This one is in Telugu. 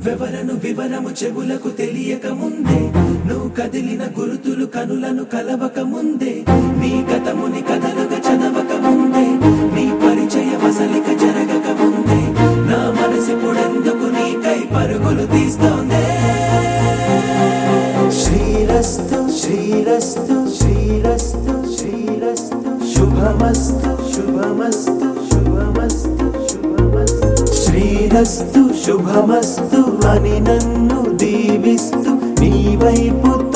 నువ్వెవరను వివరము చెవులకు తెలియక ముందే నువ్వు కదిలిన గురుతులు కనులను కలవక ముందే నీ గతముని కథలుగా చదవక ముందే నీ పరిచయ వసలిక జరగక ముందే నా మనసిప్పుడెందుకు నీకై పరుగులు తీస్తోందే శ్రీరస్తు శ్రీరస్తు శ్రీరస్తు శ్రీరస్తు శుభమస్తు శుభమస్తు శుభమస్తు శుభమస్తు శ్రీరస్తు శుభమస్తు అని నన్ను దీవిస్తూ నీ వైపు